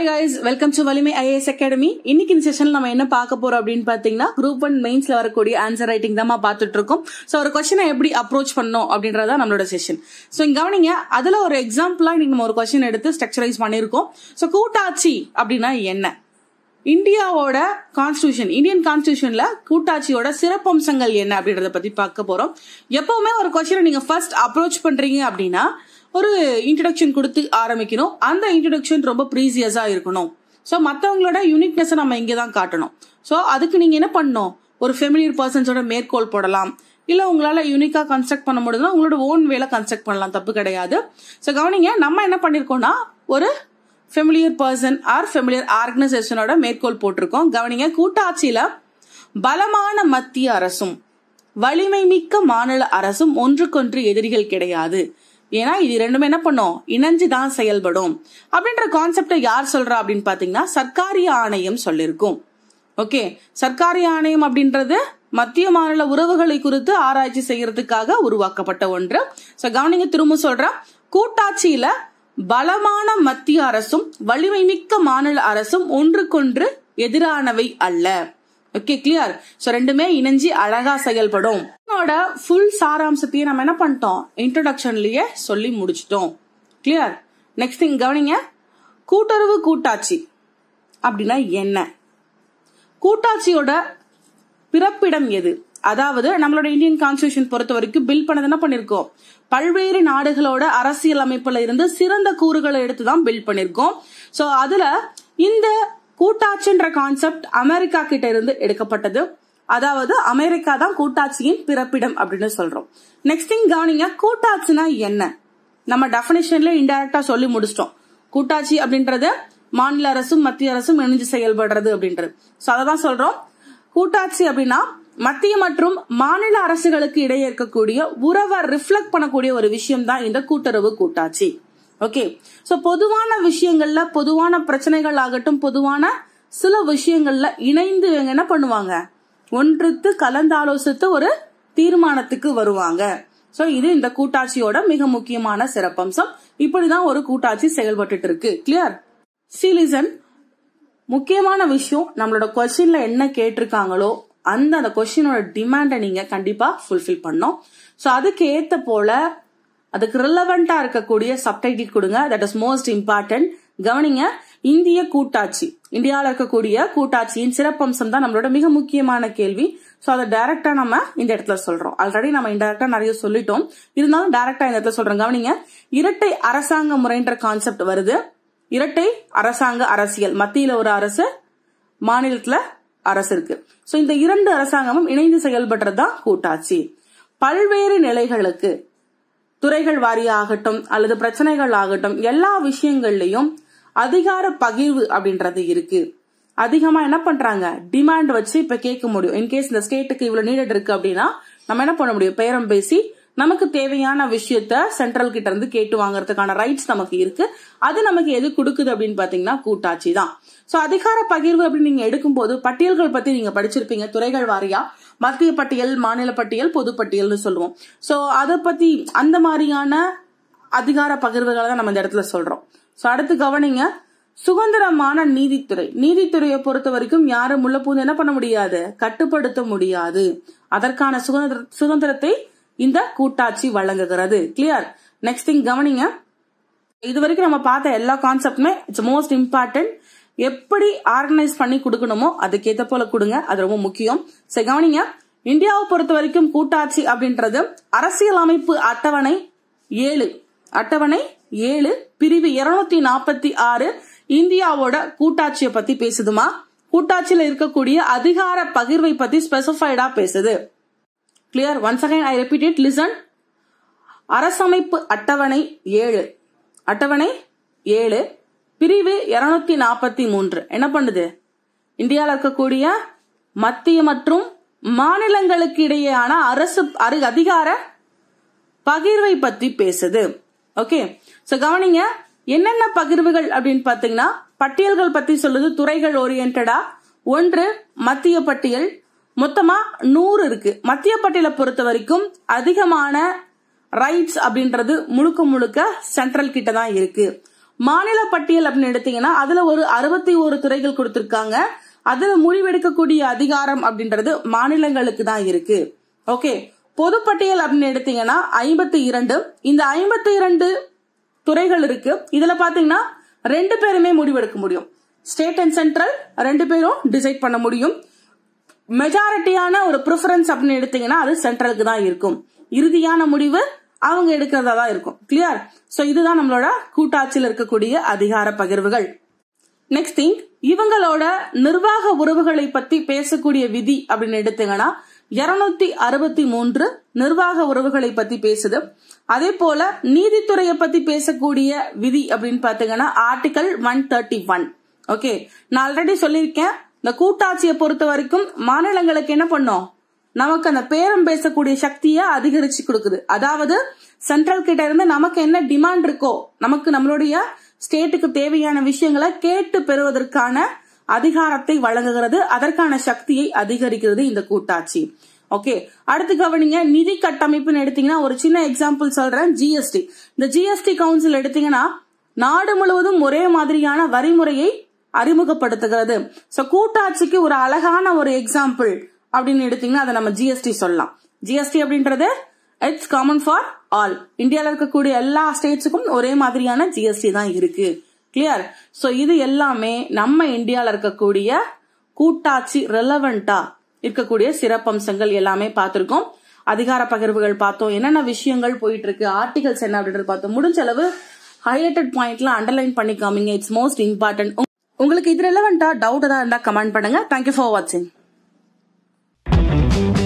hi guys welcome to Valimai IAS academy இன்னைக்கு இந்த செஷன்ல நம்ம என்ன பார்க்க போறோம் அப்படின்னு பாத்தீங்கன்னா குரூப் ஒன் மெயின்ஸ்ல வரக்கூடிய ஆன்சர் ரைட்டிங் தான் பார்த்துட்டு இருக்கோம் ஸோ ஒரு கொஸ்டினை எப்படி அப்ரோச் பண்ணணும் அப்படின்றதா நம்மளோட செஷன் ஸோ இங்க கவனிங்க அதுல ஒரு எக்ஸாம்பிளா இன்னைக்கு நம்ம ஒரு கொஸ்டின் எடுத்து ஸ்ட்ரக்சரைஸ் பண்ணியிருக்கோம் ஸோ கூட்டாட்சி அப்படின்னா என்ன இந்தியாவோட கான்ஸ்டியூஷன் இந்தியன் கான்ஸ்டியூஷன்ல கூட்டாட்சியோட சிறப்பம்சங்கள் என்ன அப்படின்றத பத்தி பார்க்க போறோம் எப்பவுமே ஒரு கொஸ்டினை நீங்க ஃபர்ஸ்ட் அப்ரோச் பண்றீங்க அப்படின்னா ஒரு இன்ட்ரடக்ஷன் கொடுத்து ஆரம்பிக்கணும் அந்த இன்ட்ரடக்ஷன் ரொம்ப ப்ரீசியஸா இருக்கணும் ஸோ மற்றவங்களோட யூனிக்னஸை நம்ம இங்கே தான் காட்டணும் ஸோ அதுக்கு நீங்க என்ன பண்ணணும் ஒரு ஃபெமிலியர் பர்சன்ஸோட மேற்கோள் போடலாம் இல்ல உங்களால யூனிக்கா கன்ஸ்ட்ரக்ட் பண்ண முடியுதுன்னா உங்களோட ஓன் வேலை கன்ஸ்ட்ரக்ட் பண்ணலாம் தப்பு கிடையாது ஸோ கவனிங்க நம்ம என்ன பண்ணிருக்கோம்னா ஒரு ஃபெமிலியர் பர்சன் ஆர் ஃபெமிலியர் ஆர்கனைசேஷனோட மேற்கோள் போட்டிருக்கோம் கவனிங்க கூட்டாட்சியில பலமான மத்திய அரசும் வலிமை மிக்க மாநில அரசும் ஒன்றுக்கொன்று எதிரிகள் கிடையாது ஏன்னா இது ரெண்டுமே என்ன பண்ணும் இணைஞ்சு தான் செயல்படும் அப்படின்ற கான்செப்டை யார் சொல்றா அப்படின்னு பாத்தீங்கன்னா சர்க்காரிய ஆணையம் சொல்லிருக்கும் ஓகே சர்க்காரிய ஆணையம் அப்படின்றது மத்திய மாநில உறவுகளை குறித்து ஆராய்ச்சி செய்யறதுக்காக உருவாக்கப்பட்ட ஒன்று சோ கவனிங்க திரும்ப சொல்றேன் கூட்டாட்சியில பலமான மத்திய அரசும் வலிமை மிக்க மாநில அரசும் ஒன்றுக்கொன்று எதிரானவை அல்ல ஓகே கிளியர் சோ ரெண்டுமே இணைஞ்சு அழகா செயல்படும் இதனோட ஃபுல் சாராம்சத்தையும் நம்ம என்ன பண்ணிட்டோம் இன்ட்ரோடக்ஷன்லயே சொல்லி முடிச்சிட்டோம் கிளியர் நெக்ஸ்ட் திங் கவனிங்க கூட்டுறவு கூட்டாட்சி அப்படின்னா என்ன கூட்டாட்சியோட பிறப்பிடம் எது அதாவது நம்மளோட இந்தியன் கான்ஸ்டியூஷன் பொறுத்த வரைக்கும் பில் பண்ணது என்ன பண்ணிருக்கோம் பல்வேறு நாடுகளோட அரசியல் அமைப்புல இருந்து சிறந்த கூறுகளை எடுத்து தான் பில் பண்ணிருக்கோம் சோ அதுல இந்த கூட்டாட்சின்ற கான்செப்ட் அமெரிக்கா கிட்ட இருந்து எடுக்கப்பட்டது அதாவது அமெரிக்கா தான் கூட்டாட்சியின் பிறப்பிடம் அப்படின்னு சொல்றோம் நெக்ஸ்ட் திங் கவனிங்க கூட்டாட்சினா என்ன நம்ம டெபினிஷன்ல இன்டைரக்டா சொல்லி முடிச்சிட்டோம் கூட்டாட்சி அப்படின்றது மாநில அரசும் மத்திய அரசும் இணைஞ்சு செயல்படுறது அப்படின்றது சோ அததான் சொல்றோம் கூட்டாட்சி அப்படின்னா மத்திய மற்றும் மாநில அரசுகளுக்கு இடையே இருக்கக்கூடிய உறவை ரிஃப்ளெக்ட் பண்ணக்கூடிய ஒரு விஷயம் தான் இந்த கூட்டுறவு கூட்டாட்சி ஓகே சோ பொதுவான விஷயங்கள்ல பொதுவான பிரச்சனைகள் ஆகட்டும் பொதுவான சில விஷயங்கள்ல இணைந்து இவங்க என்ன பண்ணுவாங்க ஒன்றுத்து கலந்தாலோசித்து ஒரு தீர்மானத்துக்கு வருவாங்க சோ இது இந்த கூட்டாட்சியோட மிக முக்கியமான சிறப்பம்சம் இப்படிதான் ஒரு கூட்டாட்சி செயல்பட்டு இருக்கு கிளியர் சீலிசன் முக்கியமான விஷயம் நம்மளோட கொஸ்டின்ல என்ன கேட்டிருக்காங்களோ அந்த அந்த கொஸ்டினோட டிமாண்டை நீங்க கண்டிப்பா ஃபுல்ஃபில் பண்ணும் சோ அதுக்கு ஏத்த போல அதுக்கு ரிலவெண்டா இருக்கக்கூடிய சப்டைட்டில் கொடுங்க தட் இஸ் மோஸ்ட் இம்பார்ட்டன்ட் கவனிங்க இந்திய கூட்டாட்சி இந்தியாவில் இருக்கக்கூடிய கூட்டாட்சியின் சிறப்பம்சம் தான் நம்மளோட மிக முக்கியமான கேள்வி சோ அதை டைரக்டா நம்ம இந்த இடத்துல சொல்றோம் ஆல்ரெடி நம்ம இன்டெரக்டா நிறைய சொல்லிட்டோம் இருந்தாலும் டைரக்டா இந்த இடத்துல சொல்றோம் கவனிங்க இரட்டை அரசாங்க முறைன்ற கான்செப்ட் வருது இரட்டை அரசாங்க அரசியல் மத்தியில ஒரு அரசு மாநிலத்துல அரசு இருக்கு சோ இந்த இரண்டு அரசாங்கமும் இணைந்து செயல்படுறதுதான் கூட்டாட்சி பல்வேறு நிலைகளுக்கு துறைகள் வாரியாகட்டும் அல்லது பிரச்சனைகள் ஆகட்டும் எல்லா விஷயங்கள்லயும் அதிகார பகிர்வு அப்படின்றது இருக்கு அதிகமா என்ன பண்றாங்க டிமாண்ட் வச்சு இப்ப கேட்க முடியும் இன்கேஸ் இந்த ஸ்டேட்டுக்கு இவ்வளவு நீடட் இருக்கு அப்படின்னா நம்ம என்ன பண்ண முடியும் பேரம் பேசி நமக்கு தேவையான விஷயத்த சென்ட்ரல் கிட்ட இருந்து கேட்டு வாங்குறதுக்கான ரைட்ஸ் நமக்கு இருக்கு அது நமக்கு எது கொடுக்குது அப்படின்னு பாத்தீங்கன்னா கூட்டாட்சி தான் சோ அதிகார பகிர்வு அப்படின்னு நீங்க எடுக்கும்போது பட்டியல்கள் பத்தி நீங்க படிச்சிருப்பீங்க துறைகள் வாரியா மத்திய பட்டியல் மாநில பட்டியல் பொது பட்டியல்னு சொல்லுவோம் சோ அதை பத்தி அந்த மாதிரியான அதிகார பகிர்வுகளை தான் நம்ம இந்த இடத்துல சொல்றோம் சோ அடுத்து கவனிங்க சுதந்திரமான நீதித்துறை நீதித்துறையை பொறுத்த வரைக்கும் யாரும் முள்ள பூந்து என்ன பண்ண முடியாது கட்டுப்படுத்த முடியாது அதற்கான சுதந்திர சுதந்திரத்தை இந்த கூட்டாட்சி வழங்குகிறது கிளியர் நெக்ஸ்ட் திங் கவனிங்க இது வரைக்கும் நம்ம பார்த்த எல்லா கான்செப்டுமே இட்ஸ் மோஸ்ட் இம்பார்ட்டன்ட் எப்படி ஆர்கனைஸ் பண்ணி கொடுக்கணுமோ அதுக்கேத்த போல கொடுங்க அது ரொம்ப முக்கியம் சரி கவனிங்க இந்தியாவை பொறுத்த வரைக்கும் கூட்டாட்சி அப்படின்றது அரசியல் அமைப்பு அட்டவணை ஏழு அட்டவணை ஏழு பிரிவு இருநூத்தி நாற்பத்தி ஆறு இந்தியாவோட கூட்டாட்சியை பத்தி பேசுதுமா கூட்டாட்சியில இருக்கக்கூடிய அதிகார பகிர்வை பத்தி ஸ்பெசிஃபைடா பேசுது clear once again I repeat it listen அரசமைப்பு அட்டவணை ஏழு அட்டவணை ஏழு பிரிவு இருநூத்தி நாற்பத்தி மூன்று என்ன பண்ணுது இந்தியாவில் இருக்கக்கூடிய மத்திய மற்றும் மாநிலங்களுக்கு இடையேயான அரசு அதிகார பகிர்வை பத்தி பேசுது ஓகே சோ கவனிங்க என்னென்ன பகிர்வுகள் அப்படின்னு பாத்தீங்கன்னா பட்டியல்கள் பத்தி சொல்லுது துறைகள் ஓரியன்டா ஒன்று மத்திய பட்டியல் மொத்தமா நூறு இருக்கு மத்திய பட்டியலை பொறுத்த வரைக்கும் அதிகமான ரைட்ஸ் அப்படின்றது முழுக்க முழுக்க சென்ட்ரல் கிட்ட தான் இருக்கு மாநில பட்டியல் அப்படின்னு எடுத்தீங்கன்னா அதுல ஒரு அறுபத்தி ஒரு துறைகள் கொடுத்திருக்காங்க அதுல முடிவெடுக்கக்கூடிய அதிகாரம் அப்படின்றது மாநிலங்களுக்கு தான் இருக்கு ஓகே பொதுப்பட்டியல் அப்படின்னு எடுத்தீங்கன்னா ஐம்பத்தி இரண்டு இந்த ஐம்பத்தி இரண்டு துறைகள் இருக்கு இதுல பாத்தீங்கன்னா ரெண்டு பேருமே முடிவெடுக்க முடியும் ஸ்டேட் அண்ட் சென்ட்ரல் ரெண்டு பேரும் டிசைட் பண்ண முடியும் மெஜாரிட்டியான ஒரு ப்ரிஃபரன்ஸ் அப்படின்னு எடுத்தீங்கன்னா அது சென்ட்ரலுக்கு தான் இருக்கும் இறுதியான முடிவு அவங்க எடுக்கிறதா தான் இருக்கும் கிளியர் சோ இதுதான் நம்மளோட கூட்டாட்சியில் இருக்கக்கூடிய அதிகார பகிர்வுகள் நெக்ஸ்ட் திங் இவங்களோட நிர்வாக உறவுகளை பத்தி பேசக்கூடிய விதி அப்படின்னு எடுத்தீங்கன்னா இருநூத்தி அறுபத்தி மூன்று நிர்வாக உறவுகளை பத்தி பேசுது அதே போல நீதித்துறையை பத்தி பேசக்கூடிய விதி அப்படின்னு பாத்தீங்கன்னா article one thirty one okay நான் ஆல்ரெடி சொல்லியிருக்கேன் இந்த கூட்டாட்சியை பொறுத்த வரைக்கும் மாநிலங்களுக்கு என்ன பண்ணோம் நமக்கு அந்த பேரம் பேசக்கூடிய சக்தியை அதிகரிச்சு கொடுக்குது அதாவது சென்ட்ரல் கிட்ட இருந்து நமக்கு என்ன டிமாண்ட் இருக்கோ நமக்கு நம்மளுடைய ஸ்டேட்டுக்கு தேவையான விஷயங்களை கேட்டு பெறுவதற்கான அதிகாரத்தை வழங்குகிறது அதற்கான சக்தியை அதிகரிக்கிறது இந்த கூட்டாட்சி ஓகே அடுத்து கவனிங்க நிதி கட்டமைப்புன்னு எடுத்தீங்கன்னா ஒரு சின்ன எக்ஸாம்பிள் சொல்றேன் ஜிஎஸ்டி இந்த ஜிஎஸ்டி கவுன்சில் எடுத்தீங்கன்னா நாடு முழுவதும் ஒரே மாதிரியான வரிமுறையை அறிமுகப்படுத்துகிறது சோ கூட்டாட்சிக்கு ஒரு அழகான ஒரு எக்ஸாம்பிள் அப்படின்னு எடுத்தீங்கன்னா அதை நம்ம ஜிஎஸ்டி சொல்லலாம் ஜிஎஸ்டி அப்படின்றது இட்ஸ் காமன் ஃபார் ஆல் இந்தியாவில் இருக்கக்கூடிய எல்லா ஸ்டேட்ஸுக்கும் ஒரே மாதிரியான ஜிஎஸ்டி தான் இருக்கு கிளியர் சோ இது எல்லாமே நம்ம இந்தியாவில் இருக்கக்கூடிய கூட்டாட்சி ரெலவெண்டா இருக்கக்கூடிய சிறப்பம்சங்கள் எல்லாமே பார்த்திருக்கோம் அதிகார பகிர்வுகள் பார்த்தோம் என்னென்ன விஷயங்கள் போயிட்டு இருக்கு ஆர்டிகல்ஸ் என்ன அப்படின்றது பார்த்தோம் முடிஞ்ச அளவு ஹைலைட்டட் பாயிண்ட்ல அண்டர்லைன் பண்ணி காமிங்க இட்ஸ் மோஸ்ட் இம்பார்ட்டன்ட் உங்களுக்கு இது ரெலவெண்டா டவுட் ஏதாவது இருந்தா கமெண்ட் பண்ணுங்க தேங்க்யூ ஃபார் வாட்சிங்